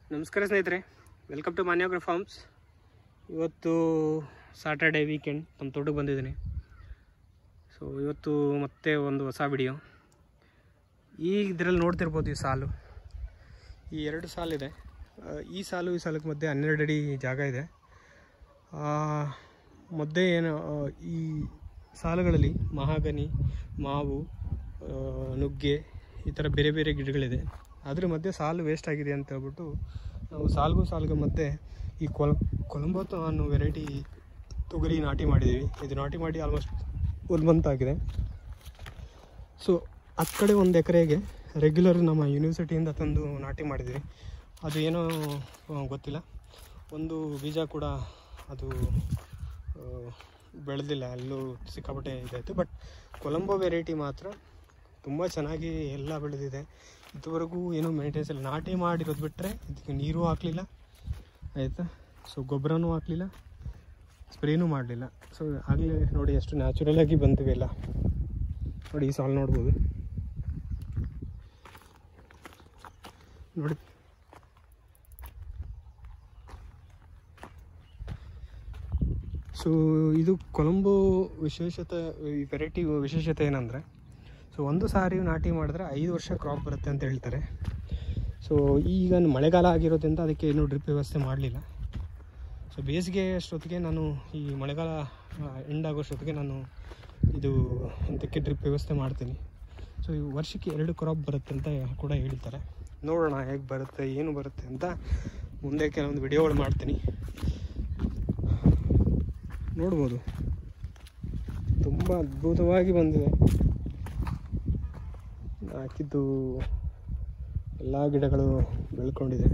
ನಮಸ್ಕಾರ ಸ್ನೇಹಿತರೆ welcome to Manyogra farms ಇವತ್ತು ಸಾಟರ್ಡೇ ವೀಕೆಂಡ್ ನಮ್ಮ ತೋಟಕ್ಕೆ ಬಂದಿದ್ದೀನಿ ಸೊ ಇವತ್ತು ಮತ್ತೆ ಒಂದು ಹೊಸ ವಿಡಿಯೋ ಈ ಇದರಲ್ಲಿ ನೋಡ್ತಿರ್ಬೋದು ಈ ಸಾಲು ಈ ಎರಡು ಸಾಲಿದೆ ಆ, ಈ ಸಾಲು ಈ ಸಾಲಕ್ಕೆ ಮಧ್ಯೆ ಹನ್ನೆರಡು ಅಡಿ ಜಾಗ ಇದೆ ಆ, ಮಧ್ಯೆ ಏನು ಆ, ಈ ಸಾಲುಗಳಲ್ಲಿ ಮಹಾಗನಿ ಮಾವು ಆ, ನುಗ್ಗೆ ಈ ಥರ ಬೇರೆ ಬೇರೆ ಗಿಡಗಳಿದೆ ಅದ್ರ ಮಧ್ಯೆ ಸಾಲು ವೇಸ್ಟ್ ಆಗಿದೆ ಅಂತ ಹೇಳ್ಬಿಟ್ಟು ನಾವು ಸಾಲ್ಗೂ ಸಾಲ್ಗೂ ಮಧ್ಯೆ ಈ ಕೊಲ್ ಕೊಲಂಬೋತು ಅನ್ನೋ ವೆರೈಟಿ ತೊಗರಿ ನಾಟಿ ಮಾಡಿದ್ದೀವಿ ಇದು ನಾಟಿ ಮಾಡಿ ಆಲ್ಮೋಸ್ಟ್ ಒಂದು ಮಂತ್ ಆಗಿದೆ ಸೊ ಹತ್ತು ಕಡೆ ಒಂದು ಎಕರೆಗೆ ರೆಗ್ಯುಲರ್ ನಮ್ಮ ಯೂನಿವರ್ಸಿಟಿಯಿಂದ ತಂದು ನಾಟಿ ಮಾಡಿದ್ದೀವಿ ಅದು ಏನೋ ಆ, ಗೊತ್ತಿಲ್ಲ ಒಂದು ಬೀಜ ಕೂಡ ಅದು ಆ, ಬೆಳೆದಿಲ್ಲ ಅಲ್ಲೂ ಸಿಕ್ಕಾಪಟ್ಟೆ ಇದಾಯಿತು ಬಟ್ ಕೊಲಂಬೋ ವೆರೈಟಿ ಮಾತ್ರ ತುಂಬ ಚೆನ್ನಾಗಿ ಎಲ್ಲ ಬೆಳೆದಿದೆ ಇದುವರೆಗೂ ಏನೂ ಮೇಂಟೆನ್ಸ್ ಇಲ್ಲ ನಾಟಿ ಮಾಡಿರೋದು ಬಿಟ್ಟರೆ ಇದಕ್ಕೆ ನೀರು ಹಾಕಲಿಲ್ಲ ಆಯಿತಾ ಸೊ ಗೊಬ್ಬರನೂ ಹಾಕಲಿಲ್ಲ ಸ್ಪ್ರೇನೂ ಮಾಡಲಿಲ್ಲ ಸೊ ಆಗಲೇ ನೋಡಿ ಎಷ್ಟು ನ್ಯಾಚುರಲಾಗಿ ಬಂದಿವೆ ಎಲ್ಲ ನೋಡಿ ಈ ಸಾಲು ನೋಡ್ಬೋದು ನೋಡಿ ಸೊ ಇದು ಕೊಲಂಬೋ ವಿಶೇಷತೆ ಈ ವೆರೈಟಿ ವಿಶೇಷತೆ ಏನಂದರೆ ಸೊ ಒಂದು ಸಾರಿ ನಾಟಿ ಮಾಡಿದ್ರೆ ಐದು ವರ್ಷ ಕ್ರಾಪ್ ಬರುತ್ತೆ ಅಂತ ಹೇಳ್ತಾರೆ ಸೊ ಈಗ ಮಳೆಗಾಲ ಆಗಿರೋದ್ರಿಂದ ಅದಕ್ಕೆ ಏನೂ ಡ್ರಿಪ್ ವ್ಯವಸ್ಥೆ ಮಾಡಲಿಲ್ಲ ಸೊ ಬೇಸಿಗೆ ಅಷ್ಟೊತ್ತಿಗೆ ನಾನು ಈ ಮಳೆಗಾಲ ಎಂಡ್ ಆಗೋಷ್ಟೊತ್ತಿಗೆ ನಾನು ಇದು ಇದಕ್ಕೆ ಡ್ರಿಪ್ ವ್ಯವಸ್ಥೆ ಮಾಡ್ತೀನಿ ಸೊ ಈ ವರ್ಷಕ್ಕೆ ಎರಡು ಕ್ರಾಪ್ ಬರುತ್ತೆ ಅಂತ ಕೂಡ ಹೇಳ್ತಾರೆ ನೋಡೋಣ ಹೇಗೆ ಬರುತ್ತೆ ಏನು ಬರುತ್ತೆ ಅಂತ ಮುಂದೆ ಕೆಲವೊಂದು ವಿಡಿಯೋಗಳು ಮಾಡ್ತೀನಿ ನೋಡ್ಬೋದು ತುಂಬ ಅದ್ಭುತವಾಗಿ ಬಂದಿದೆ ಹಾಕಿದ್ದು ಎಲ್ಲ ಗಿಡಗಳು ಬೆಳ್ಕೊಂಡಿದೆ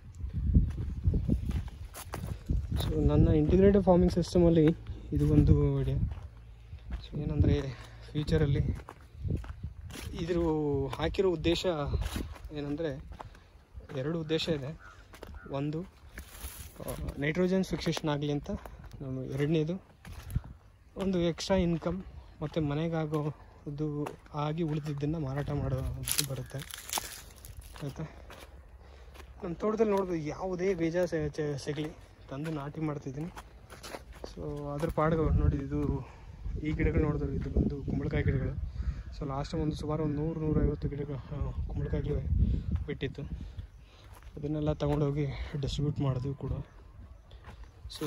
ಸೊ ನನ್ನ ಇಂಟಿಗ್ರೇಟೆಡ್ ಫಾರ್ಮಿಂಗ್ ಸಿಸ್ಟಮಲ್ಲಿ ಇದು ಒಂದು ವಿಡಿಯೋ ಸೊ ಏನಂದರೆ ಫ್ಯೂಚರಲ್ಲಿ ಇದ್ರ ಹಾಕಿರೋ ಉದ್ದೇಶ ಏನಂದರೆ ಎರಡು ಉದ್ದೇಶ ಇದೆ ಒಂದು ನೈಟ್ರೋಜನ್ ಫಿಕ್ಸೇಷನ್ ಆಗಲಿ ಅಂತ ನಾನು ಎರಡನೇದು ಒಂದು ಎಕ್ಸ್ಟ್ರಾ ಇನ್ಕಮ್ ಮತ್ತು ಮನೆಗಾಗೋದು ಆಗಿ ಉಳಿದಿದ್ದನ್ನು ಮಾರಾಟ ಮಾಡೋದು ಬರುತ್ತೆ ಆಯಿತಾ ನಮ್ಮ ತೋಟದಲ್ಲಿ ನೋಡ್ಬೋದು ಯಾವುದೇ ಬೀಜ ಸೆ- ಚೆ- ಸಿಗಲಿ ತಂದು ನಾಟಿ ಮಾಡ್ತಿದ್ದೀನಿ ಸೊ ಅದ್ರ ಪಾಡುಗಳು ನೋಡಿ ಇದು ಈ ಗಿಡಗಳು ನೋಡಿದ್ರೆ ಇದು ಬಂದು ಕುಂಬಳಕಾಯಿ ಗಿಡಗಳು ಸೊ ಲಾಸ್ಟ್ ಒಂದು ಸುಮಾರು ಒಂದು ನೂರು ನೂರೈವತ್ತು ಗಿಡಗಳು ಆ, ಕುಂಬಳಕಾಯಿ ಬಿಟ್ಟಿತ್ತು ಅದನ್ನೆಲ್ಲ ತಗೊಂಡೋಗಿ ಡಿಸ್ಟ್ರಿಬ್ಯೂಟ್ ಮಾಡಿದ್ವಿ ಕೂಡ ಸೊ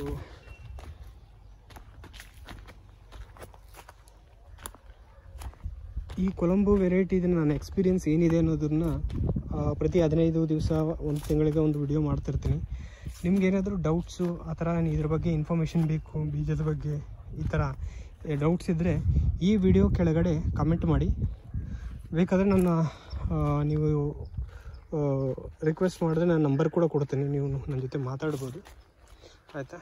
ಈ ಕೊಲಂಬೋ ವೆರೈಟಿ ಇದನ್ನು ನನ್ನ ಎಕ್ಸ್ಪೀರಿಯನ್ಸ್ ಏನಿದೆ ಅನ್ನೋದನ್ನ ಆ, ಪ್ರತಿ ಹದಿನೈದು ದಿವಸ ಒಂದು ತಿಂಗಳಿಗೆ ಒಂದು ವಿಡಿಯೋ ಮಾಡ್ತಿರ್ತೀನಿ ನಿಮ್ಗೆ ಏನಾದರೂ ಡೌಟ್ಸು ಆ ಥರ ಇದ್ರ ಬಗ್ಗೆ ಇನ್ಫಾರ್ಮೇಷನ್ ಬೇಕು ಬೀಜದ ಬಗ್ಗೆ ಈ ಥರ ಡೌಟ್ಸ್ ಇದ್ದರೆ ಈ ವಿಡಿಯೋ ಕೆಳಗಡೆ ಕಮೆಂಟ್ ಮಾಡಿ ಬೇಕಾದರೆ ನನ್ನ ಆ, ನೀವು ರಿಕ್ವೆಸ್ಟ್ ಮಾಡಿದ್ರೆ ನಾನು ನಂಬರ್ ಕೂಡ ಕೊಡ್ತೀನಿ ನೀವು ನನ್ನ ಜೊತೆ ಮಾತಾಡ್ಬೋದು ಆಯಿತಾ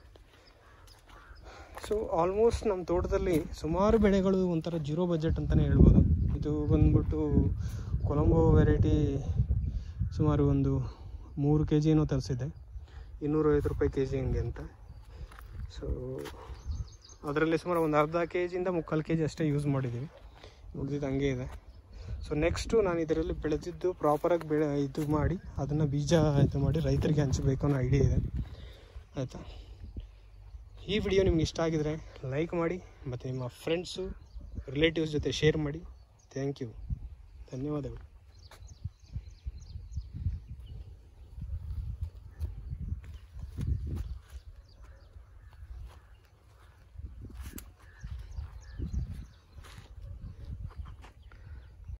ಸೊ ಆಲ್ಮೋಸ್ಟ್ ನಮ್ಮ ತೋಟದಲ್ಲಿ ಸುಮಾರು ಬೆಳೆಗಳು ಒಂಥರ ಜೀರೋ ಬಜೆಟ್ ಅಂತಲೇ ಹೇಳ್ಬೋದು ಇದು ಬಂದ್ಬಿಟ್ಟು ಕೊಲಂಬೋ ವೆರೈಟಿ ಸುಮಾರು ಒಂದು ಮೂರು ಕೆ ಜಿ ಏನೋ ತರಿಸಿದೆ ಇನ್ನೂರೈವತ್ತು ರೂಪಾಯಿ ಕೆ ಜಿ ಹಂಗೆ ಅಂತ ಸೊ ಅದರಲ್ಲಿ ಸುಮಾರು ಒಂದು ಅರ್ಧ ಕೆ ಜಿಯಿಂದ ಮುಕ್ಕಾಲು ಕೆ ಜಿ ಅಷ್ಟೇ ಯೂಸ್ ಮಾಡಿದ್ದೀವಿ ಉಳಿದಿದ್ದು ಹಂಗೆ ಇದೆ ಸೊ ನೆಕ್ಸ್ಟು ನಾನು ಇದರಲ್ಲಿ ಬೆಳೆದಿದ್ದು ಪ್ರಾಪರಾಗಿ ಬೆಳೆ ಇದು ಮಾಡಿ ಅದನ್ನು ಬೀಜ ಇದು ಮಾಡಿ ರೈತರಿಗೆ ಹಂಚಬೇಕು ಅನ್ನೋ ಐಡಿಯಾ ಇದೆ ಆಯಿತಾ ಈ ವಿಡಿಯೋ ನಿಮ್ಗೆ ಇಷ್ಟ ಆಗಿದರೆ ಲೈಕ್ ಮಾಡಿ ಮತ್ತು ನಿಮ್ಮ ಫ್ರೆಂಡ್ಸು ರಿಲೇಟಿವ್ಸ್ ಜೊತೆ ಶೇರ್ ಮಾಡಿ ಥ್ಯಾಂಕ್ ಯು ಧನ್ಯವಾದಗಳು